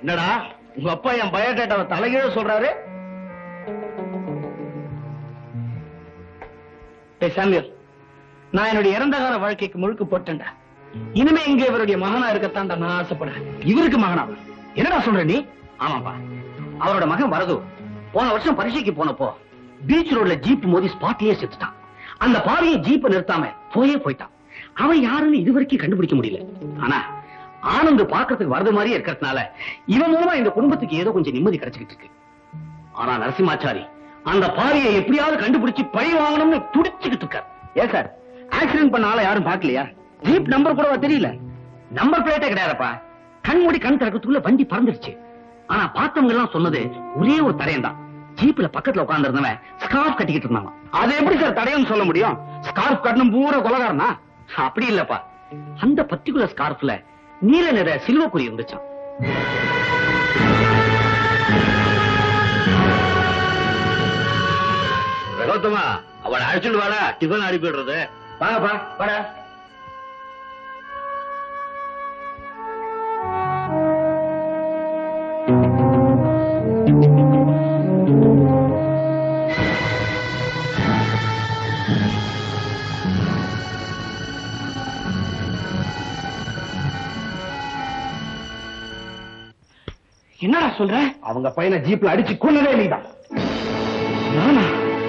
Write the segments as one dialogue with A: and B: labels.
A: என்னடா உங்க அப்பா என் பயோடேட்டாவை தலைகீழ சொல்றாரு
B: டேய் சாமியல் நான் என்னுடைய இறந்த கால வாழ்க்கைக்கு முழுக்க போட்டேன்டா இனிமே இங்க இவருடைய மகனா இருக்கத்தான்டா நான் ஆசைப்படுறேன்
A: இவருக்கு மகனாவா என்னடா சொல்ற நீ
C: ஆமாப்பா அவரோட மகன் வரது போன வருஷம் பரீட்சைக்கு போனப்போ பீச் ரோட்ல ஜீப் மோதி ஸ்பாட்லயே செத்துட்டான் அந்த பாவியை ஜீப்பை நிறுத்தாம போயே போயிட்டான் அவன் யாருன்னு இதுவரைக்கும் கண்டுபிடிக்க முடியல ஆனா ஆனந்த் பாக்கிறதுக்கு வரது மாதிரியே இருக்கிறதுனால இவன் மூலமா இந்த குடும்பத்துக்கு ஏதோ கொஞ்சம் நிம்மதி கிடைச்சுக்கிட்டு இருக்கு ஆனா நரசிம்மாச்சாரி அந்த பாவியை எப்படியாவது கண்டுபிடிச்சு பழி வாங்கணும்னு துடிச்சுக்கிட்டு இருக்கார்
A: ஏன் சார் ஆக்சிடென்ட் பண்ண ஆளை யாரும் பார்க்கலையா ஜீப் நம்பர் கூடவா தெரியல
C: நம்பர் பிளேட்டே கிடையாதுப்பா கண் மூடி கண் திறக்கத்துக்குள்ள வண்டி பறந்துருச்சு ஆனா பார்த்தவங்க எல்லாம் சொன்னது ஒரே ஒரு தடையம் தான் ஜீப்ல பக்கத்துல உட்கார்ந்து இருந்தவன் ஸ்கார்ஃப் கட்டிக்கிட்டு இருந்தான்
A: அது எப்படி சார் தடையம்னு சொல்ல முடியும் ஸ்கார்ஃப் கட்டணும் பூரா கொலகாரனா
C: அப்படி இல்லப்பா அந்த பர்டிகுலர் ஸ்கார்ஃப்ல நீல நிற சில்வக்குறி இருந்துச்சாம்
A: ரகோத்தமா அவளை அழைச்சிட்டு வாடா டிஃபன் அனுப்பிடுறது
C: வாங்கப்பா வாடா
B: என்னடா சொல்ற
A: அவங்க பையனை ஜீப்ல அடிச்சு கொன்னதே நீதான்
B: நானா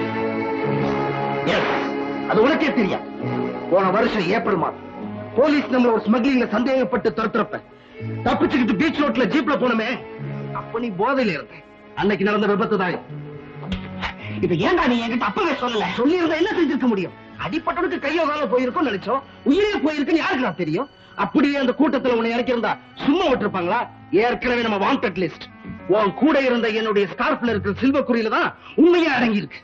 A: Yes, அது உனக்கே தெரியும் போன வருஷம் ஏப்ரல் மாதம் போலீஸ் நம்மள ஒரு ஸ்மக்லிங்ல சந்தேகப்பட்டு துரத்துறப்ப தப்பிச்சுக்கிட்டு பீச் ரோட்ல ஜீப்ல போனமே அப்ப நீ போதையில இருந்த அன்னைக்கு நடந்த விபத்து தான் இது.
B: இப்ப ஏன்டா நீ என்கிட்ட அப்பவே சொல்லல
A: சொல்லியிருந்தா என்ன செஞ்சிருக்க முடியும் அடிப்பட்டவனுக்கு கையோ காலோ போயிருக்கும் நினைச்சோம் உயிரே போயிருக்குன்னு யாருக்கு நான் தெரியும் அப்படியே அந்த கூட்டத்துல உன்னை இறக்கியிருந்தா சும்மா விட்டுருப்பாங்களா ஏற்கனவே நம்ம வாண்டட் லிஸ்ட் உன் கூட இருந்த என்னுடைய ஸ்கார்ப்ல இருக்கிற சில்வர் குறியில தான் உண்மையா அடங்கி இருக்கு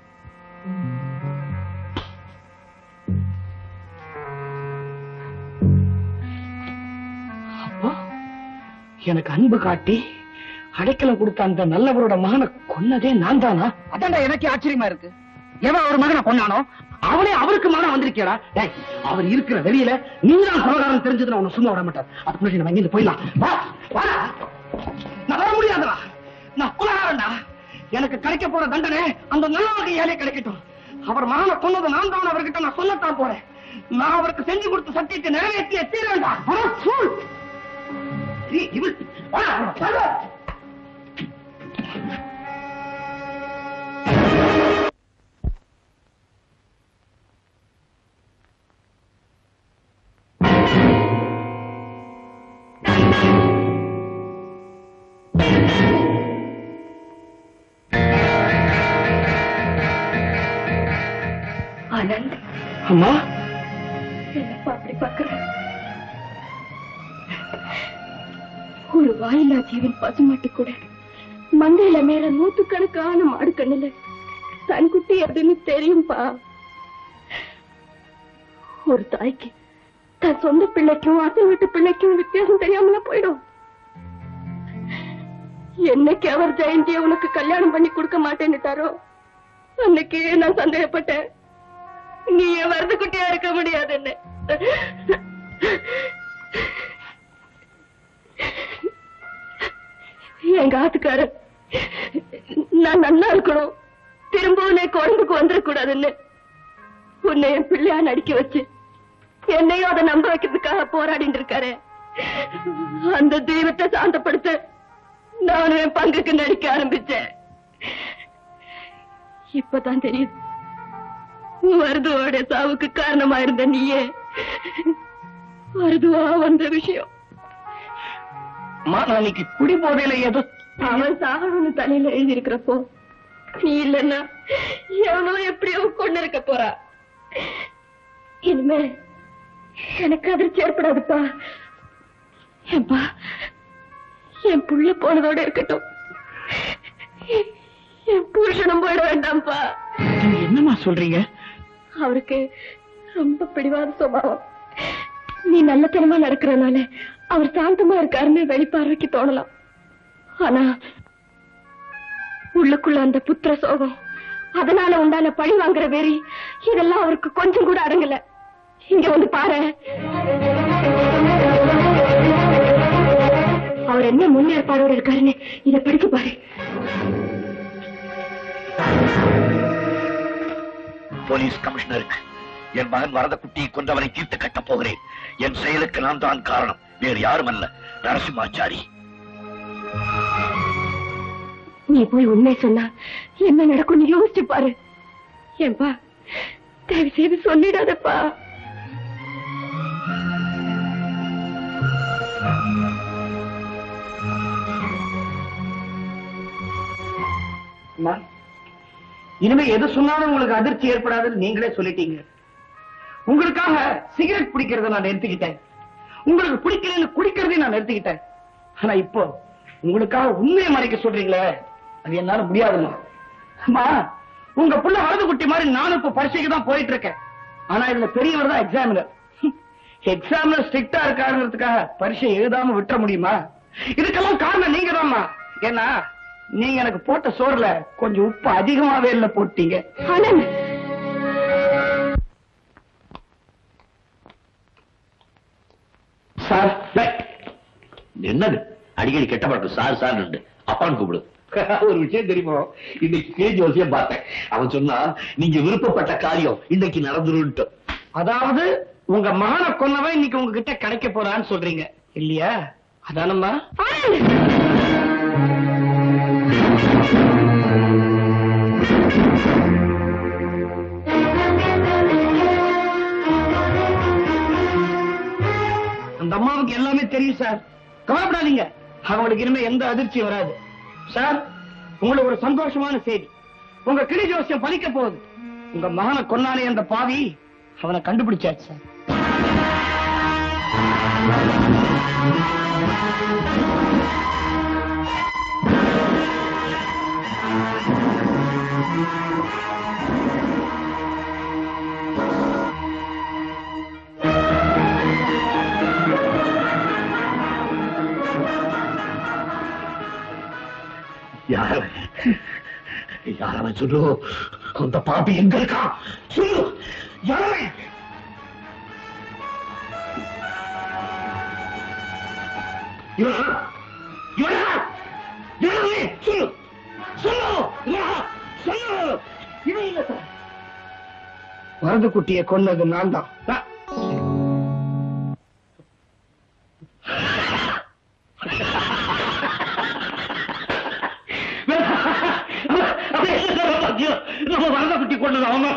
B: அப்போ எனக்கு அன்பு காட்டி அடைக்கலம் கொடுத்த அந்த நல்லவரோட மகனை கொன்னதே நான் தானா
A: அதான்டா எனக்கு ஆச்சரியமா இருக்கு எவன் ஒரு மகனை கொண்டானோ அவனே அவருக்கு மகன் வந்திருக்கேடா டேய் அவர் இருக்கிற வெளியில நீதான் கொலகாரன் தெரிஞ்சதுல உன்னை சும்மா விட மாட்டார் அதுக்கு முன்னாடி நம்ம இங்கிருந்து போயிடலாம் வா வாடா நான் வர முடியாதுடா நான் கொலகாரன்டா எனக்கு கிடைக்க போற தண்டனை அந்த நல்ல கையாலே கிடைக்கட்டும் அவர் மகனை கொன்னது நான் தான் அவர்கிட்ட நான் சொல்லத்தான் போறேன் நான் அவருக்கு செஞ்சு கொடுத்த சத்தியத்தை நிறைவேற்றிய தீரண்டா இவள் வாடா, வாடா.
D: ஆனந்த்
B: அம்மா
D: என்னப்பா அப்படி பாக்குற ஒரு வாயில்லா ஜீவன் பசுமாட்டு கூட மந்தையில மேல நூத்துக்கணக்கான மாடு கண்ணுல தன் குட்டி எதுன்னு தெரியும்பா ஒரு தாய்க்கு தன் சொந்த பிள்ளைக்கும் அசல் வீட்டு பிள்ளைக்கும் வித்தியாசம் தெரியாமல போயிடும் என்னைக்கு அவர் ஜெயந்திய உனக்கு கல்யாணம் பண்ணி கொடுக்க மாட்டேன்னுட்டாரோ அன்னைக்கே நான் சந்தேகப்பட்டேன் நீ என் வரது குட்டியா இருக்க முடியாதுன்னு எங்க ஆத்துக்காரர் நான் நல்லா இருக்கணும் திரும்பவும் நீ குழம்புக்கு வந்துடக்கூடாதுன்னு உன்னை என் பிள்ளையா நடிக்க வச்சு என்னையும் அதை நம்ப வைக்கிறதுக்காக போராடிட்டு இருக்காரு அந்த தெய்வத்தை சாந்தப்படுத்த நானும் என் பங்குக்கு நடிக்க ஆரம்பிச்சேன் இப்பதான் தெரியுது மருதுவோட சாவுக்கு காரணமா இருந்த நீயே மருதுவா வந்த விஷயம்
B: அம்மா நான் இன்னைக்கு குடி போதையில ஏதோ
D: அவன் சாகணும்னு தலையில எழுதி இருக்கிறப்போ நீ இல்லன்னா எவனோ எப்படியோ கொண்டு இருக்க போறா இனிமே எனக்கு அதிர்ச்சி ஏற்படாதுப்பா ஏன்பா என் புள்ள போனதோட இருக்கட்டும் என் புருஷனும் போயிட வேண்டாம்ப்பா
B: நீங்க என்னம்மா சொல்றீங்க
D: அவருக்கு ரொம்ப பிடிவாத சுபாவம் நீ நல்லத்தனமா நடக்கிறனால அவர் சாந்தமா இருக்காருன்னு வெளிப்பார்வைக்கு தோணலாம் ஆனா உள்ளுக்குள்ள அந்த புத்திர சோகம் அதனால உண்டான பழி வாங்குற வெறி இதெல்லாம் அவருக்கு கொஞ்சம் கூட அடங்கல இங்க வந்து பாரு அவர் என்ன முன்னேற்பாடோட இருக்காருன்னு இத படிக்க பாரு
E: போலீஸ் கமிஷனருக்கு என் மகன் வரதக்குட்டியை கொண்டவரை தீர்த்து கட்டப் போகிறேன் என் செயலுக்கு நான் தான் காரணம் வேறு யாரும் அல்ல நரசிம்மாச்சாரி
D: நீ போய் உண்மை சொன்னா என்ன நடக்கும்னு யோசிச்சு பாரு ஏன்பா தயவு செய்து சொல்லிடாதப்பா
B: அம்மா, இனிமே எது சொன்னாலும் உங்களுக்கு அதிர்ச்சி ஏற்படாதுன்னு நீங்களே சொல்லிட்டீங்க உங்களுக்காக சிகரெட் பிடிக்கிறத நான் நிறுத்திக்கிட்டேன் உங்களுக்கு பிடிக்கலன்னு குடிக்கிறதையும் நான் நிறுத்திக்கிட்டேன் ஆனா இப்போ உங்களுக்காக உண்மையை மறைக்க சொல்றீங்களே அது என்னால முடியாதும்மா அம்மா உங்க புள்ள வலது குட்டி மாதிரி நானும் இப்ப பரீட்சைக்கு தான் போயிட்டு இருக்கேன் ஆனா இதுல பெரியவர் தான் எக்ஸாமினர் எக்ஸாம்ல ஸ்ட்ரிக்டா இருக்காருங்கிறதுக்காக பரீட்சை எழுதாம விட்டுற முடியுமா இதுக்கெல்லாம் காரணம் நீங்க தான்மா ஏன்னா நீங்க எனக்கு போட்ட சோறுல கொஞ்சம் உப்பு அதிகமாவே இல்ல போட்டீங்க
D: ஆனந்த்
B: சார்
E: என்னது அடிக்கடி கெட்ட பழக்கம் சார் சார் அப்பான்னு கூப்பிடு ஒரு விஷயம் தெரியுமோ இன்னைக்கு கேஜி வசியம் பார்த்தேன் அவன் சொன்னா நீங்க விருப்பப்பட்ட காரியம் இன்னைக்கு நடந்துருன்ட்டு
B: அதாவது உங்க மகனை கொன்னவன் இன்னைக்கு உங்ககிட்ட கிடைக்க போறான்னு சொல்றீங்க இல்லையா அதானம்மா
D: ஆனந்த்
B: அந்த அம்மாவுக்கு எல்லாமே தெரியும் சார் கவலைப்படாதீங்க அவங்களுக்கு இனிமே எந்த அதிர்ச்சியும் வராது சார் உங்களுக்கு ஒரு சந்தோஷமான செய்தி உங்க கிளி ஜோசியம் பலிக்க போகுது உங்க மகனை கொன்னானே அந்த பாவி அவனை கண்டுபிடிச்சாச்சு சார்
E: யாரவன் யாரவன் சொல்லு அந்த பாப்பி எங்க இருக்கான் சொல்லு யாரவன் இவனா இவனா இவனே சொல்லு சொல்லு இவனா சொல்லு இவன் இல்ல சார்
B: வரது குட்டியை கொன்னது நான் தான் நான்-
E: நம்ம வரத குட்டி கொண்டது அவங்க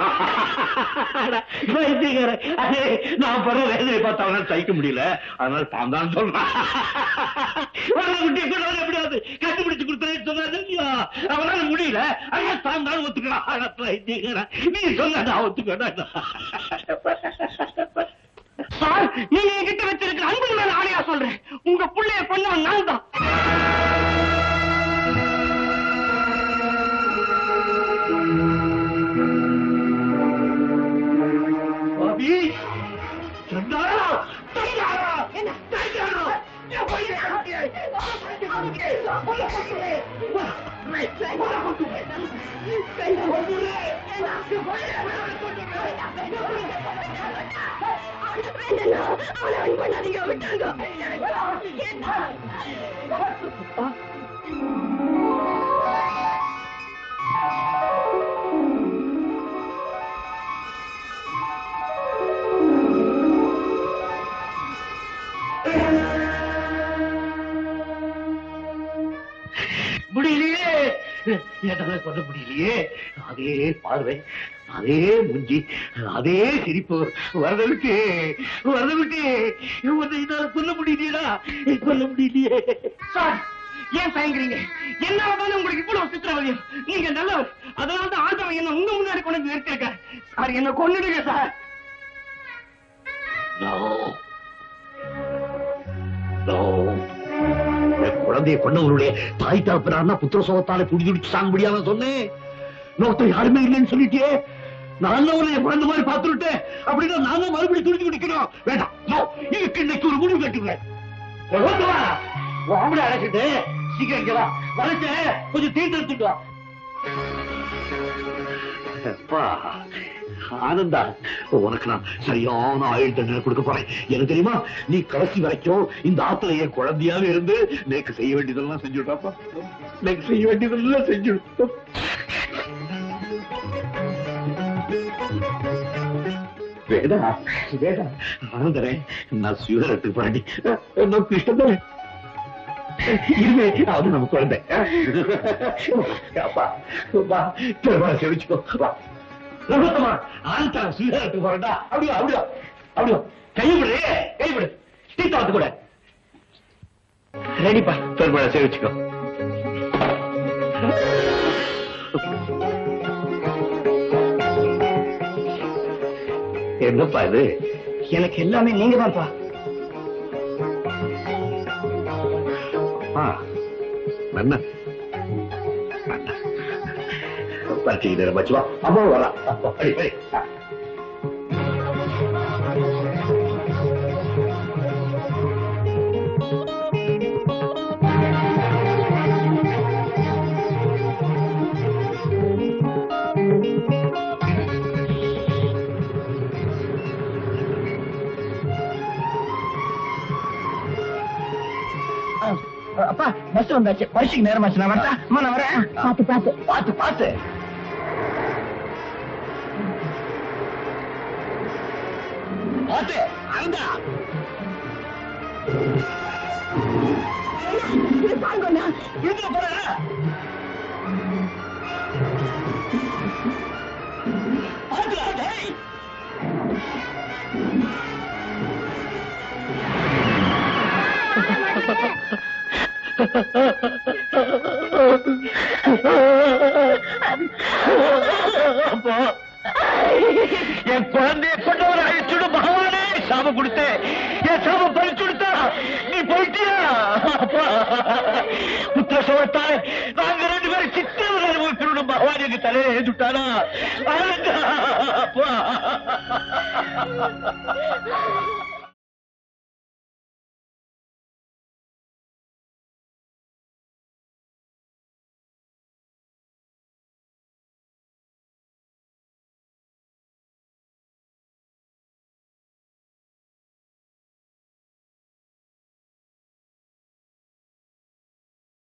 E: நான் படுற வேதனை பார்த்து அவனால் சகிக்க முடியல அதனால தான் தான் சொல்றான் வரத குட்டி கொண்டது எப்படியாவது கண்டுபிடிச்சு கொடுத்தேன்னு சொன்னாரு இல்லையா அவனால முடியல ஐயா தான் தான் ஒத்துக்கலாம் நீ சொன்ன நான் ஒத்துக்கிறேன்
B: சார் நீங்க என்கிட்ட வச்சிருக்கிற அன்பு மேல ஆணையா சொல்றேன் உங்க புள்ளைய கொன்னவன் நான் தான்
E: பாபி சொன்னாரா சொன்னாரா சொன்னாரா முடியலையே என்னால சொல்ல முடியலையே அதே பார்வை அதே மூஞ்சி அதே சிரிப்பு வரத விட்டு வரத விட்டு உன்னை என்னால சொல்ல முடியலையா சொல்ல முடியலையே
B: சார் ஏன் தயங்குறீங்க என்னால உங்களுக்கு இவ்வளவு சித்திரவதையும் நீங்க நல்லவர் அதனால தான் ஆண்டவன் என்ன உங்க முன்னாடி கொண்டு வந்து நிறுத்திருக்காரு சார் என்ன கொன்னுடுங்க சார்
E: No. No. என் குழந்தையை கொண்டவருடைய தாய் தகப்பனார்னா புத்திர சோகத்தாலே புடிச்சுடிச்சு சாங்க முடியாம சொன்னேன் நோத்தம் யாருமே இல்லைன்னு சொல்லிட்டே நான் தான் உன்னை என் குழந்தை மாதிரி பார்த்துட்டேன் அப்படின்னா நான் தான் மறுபடியும் துடிச்சு குடிக்கணும் வேண்டாம் No. இதுக்கு இன்னைக்கு ஒரு முடிவு கட்டுவேன் ஆம்பளை அழைச்சிட்டு சீக்கிரம் இங்க வா வளைச்ச கொஞ்சம் தீர்த்து எடுத்துட்டு வா அப்பா ஆனந்தா உனக்கு நான் சரியான ஆயுள் தண்டனை கொடுக்க போறேன் எனக்கு தெரியுமா நீ கடைசி வரைக்கும் இந்த ஆத்துல என் குழந்தையாவே இருந்து நேக்கு செய்ய வேண்டியதெல்லாம் செஞ்சுட்டாப்பா நேக்கு செய்ய வேண்டியதெல்லாம் செஞ்சுடு வேடா வேடா ஆனந்தரே நான் சிவரத்துக்கு பாண்டி நோக்கு இஷ்டத்தரே இனிமே அது நம்ம குழந்தை அப்பா வா பெருமாள் செவிச்சுக்கோ வா ரகுத்தமா ஆனந்தா சிவரத்துக்கு போறடா அப்படியோ அப்படியோ அப்படியோ கைவிடு கைவிடு ஸ்ரீதாத்து கூட ரெடிப்பா பெருமாள் செவிச்சுக்கோ என்னப்பா இது
B: எனக்கு எல்லாமே நீங்க தான்ப்பா
E: ஆ, நன்னா நன்னா. பரீட்சைக்கு நேரம் ஆச்சு வா அம்மா வரா படி படி ஆ.
B: அப்பா பஸ் வந்தாச்சு பரிசுக்கு நேரமாச்சு நான் வரட்டா அம்மா நான் வரேன்
D: பாத்து பாத்து
B: பாத்து பாத்து பாத்து அந்தா
D: பாருங்கண்ணா
B: இழுத்து போறேன் பாத்துடா டேய் அப்பா என் குழந்தைய கொண்டவரை அழிச்சுடு பகவானே சாபம் கொடுத்து என் சாபம் பறிச்சு கொடுத்தா நீ போயிட்டியா அப்பா புத்திர சோழத்தாய் நாங்க ரெண்டு பேரும் சித்திரவதை அனுபவிக்கணும் பகவான் எங்க தலையில எழுந்துட்டானா அப்பா